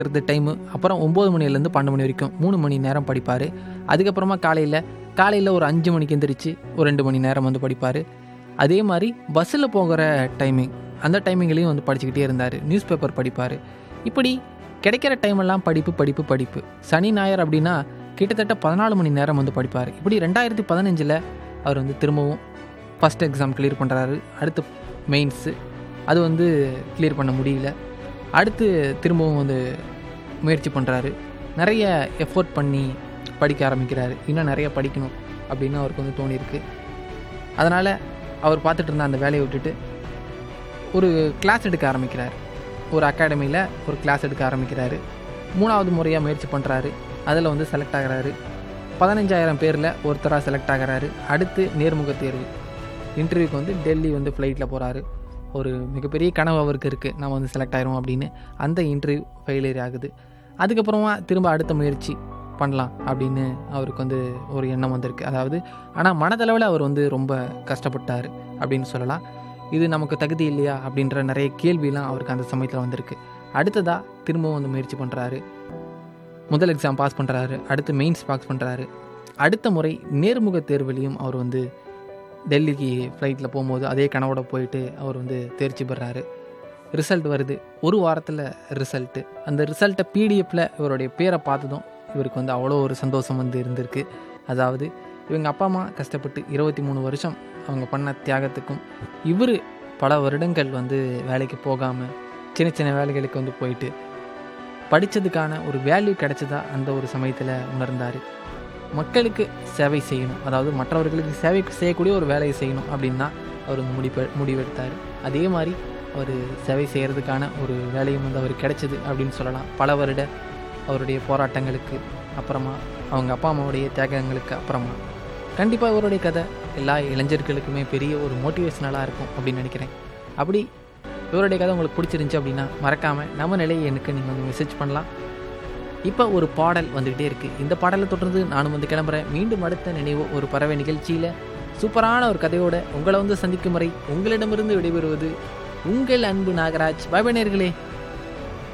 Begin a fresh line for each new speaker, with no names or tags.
படிக்கிறது டைமு அப்புறம் ஒம்பது மணிலேருந்து பன்னெண்டு மணி வரைக்கும் மூணு மணி நேரம் படிப்பார் அதுக்கப்புறமா காலையில் காலையில் ஒரு அஞ்சு மணிக்கு எந்திரிச்சு ஒரு ரெண்டு மணி நேரம் வந்து படிப்பார் அதே மாதிரி பஸ்ஸில் போகிற டைமிங் அந்த டைமிங்லேயும் வந்து படிச்சுக்கிட்டே இருந்தார் நியூஸ் பேப்பர் படிப்பார் இப்படி கிடைக்கிற டைமெல்லாம் படிப்பு படிப்பு படிப்பு சனி ஞாயிறு அப்படின்னா கிட்டத்தட்ட பதினாலு மணி நேரம் வந்து படிப்பார் இப்படி ரெண்டாயிரத்தி பதினஞ்சில் அவர் வந்து திரும்பவும் ஃபஸ்ட் எக்ஸாம் கிளியர் பண்ணுறாரு அடுத்து மெயின்ஸு அது வந்து கிளியர் பண்ண முடியல அடுத்து திரும்பவும் வந்து முயற்சி பண்ணுறாரு நிறைய எஃபோர்ட் பண்ணி படிக்க ஆரம்பிக்கிறாரு இன்னும் நிறைய படிக்கணும் அப்படின்னு அவருக்கு வந்து தோணியிருக்கு அதனால் அவர் பார்த்துட்டு இருந்த அந்த வேலையை விட்டுட்டு ஒரு கிளாஸ் எடுக்க ஆரம்பிக்கிறார் ஒரு அகாடமியில் ஒரு கிளாஸ் எடுக்க ஆரம்பிக்கிறாரு மூணாவது முறையாக முயற்சி பண்ணுறாரு அதில் வந்து செலக்ட் ஆகிறாரு பதினஞ்சாயிரம் பேரில் ஒருத்தராக செலக்ட் ஆகிறாரு அடுத்து நேர்முக தேர்வு இன்டர்வியூக்கு வந்து டெல்லி வந்து ஃப்ளைட்டில் போகிறாரு ஒரு மிகப்பெரிய கனவு அவருக்கு இருக்குது நம்ம வந்து செலக்ட் ஆயிரும் அப்படின்னு அந்த இன்டர்வியூ ஃபெயிலியர் ஆகுது அதுக்கப்புறமா திரும்ப அடுத்த முயற்சி பண்ணலாம் அப்படின்னு அவருக்கு வந்து ஒரு எண்ணம் வந்திருக்கு அதாவது ஆனால் மனதளவில் அவர் வந்து ரொம்ப கஷ்டப்பட்டார் அப்படின்னு சொல்லலாம் இது நமக்கு தகுதி இல்லையா அப்படின்ற நிறைய கேள்வியெலாம் அவருக்கு அந்த சமயத்தில் வந்திருக்கு அடுத்ததாக திரும்பவும் வந்து முயற்சி பண்ணுறாரு முதல் எக்ஸாம் பாஸ் பண்ணுறாரு அடுத்து மெயின்ஸ் பாஸ் பண்ணுறாரு அடுத்த முறை நேர்முக தேர்வுலையும் அவர் வந்து டெல்லிக்கு ஃப்ளைட்டில் போகும்போது அதே கனவோட போயிட்டு அவர் வந்து தேர்ச்சி பெறாரு ரிசல்ட் வருது ஒரு வாரத்தில் ரிசல்ட்டு அந்த ரிசல்ட்டை பிடிஎஃப்பில் இவருடைய பேரை பார்த்ததும் இவருக்கு வந்து அவ்வளோ ஒரு சந்தோஷம் வந்து இருந்திருக்கு அதாவது இவங்க அப்பா அம்மா கஷ்டப்பட்டு இருபத்தி மூணு வருஷம் அவங்க பண்ண தியாகத்துக்கும் இவர் பல வருடங்கள் வந்து வேலைக்கு போகாமல் சின்ன சின்ன வேலைகளுக்கு வந்து போயிட்டு படித்ததுக்கான ஒரு வேல்யூ கிடைச்சதா அந்த ஒரு சமயத்தில் உணர்ந்தார் மக்களுக்கு சேவை செய்யணும் அதாவது மற்றவர்களுக்கு சேவை செய்யக்கூடிய ஒரு வேலையை செய்யணும் அப்படின்னா அவர் வந்து முடிவு முடிவெடுத்தார் அதே மாதிரி அவர் சேவை செய்கிறதுக்கான ஒரு வேலையும் வந்து அவர் கிடைச்சது அப்படின்னு சொல்லலாம் பல வருட அவருடைய போராட்டங்களுக்கு அப்புறமா அவங்க அப்பா அம்மாவுடைய தியாகங்களுக்கு அப்புறமா கண்டிப்பாக இவருடைய கதை எல்லா இளைஞர்களுக்குமே பெரிய ஒரு மோட்டிவேஷனலாக இருக்கும் அப்படின்னு நினைக்கிறேன் அப்படி இவருடைய கதை உங்களுக்கு பிடிச்சிருந்துச்சி அப்படின்னா மறக்காமல் நம்ம நிலையை எனக்கு நீங்கள் வந்து மெசேஜ் பண்ணலாம் இப்போ ஒரு பாடல் வந்துக்கிட்டே இருக்குது இந்த பாடலை தொடர்ந்து நானும் வந்து கிளம்புறேன் மீண்டும் அடுத்த நினைவு ஒரு பறவை நிகழ்ச்சியில் சூப்பரான ஒரு கதையோட உங்களை வந்து சந்திக்கும் வரை உங்களிடமிருந்து விடைபெறுவது உங்கள் அன்பு நாகராஜ் பாய் நேர்களே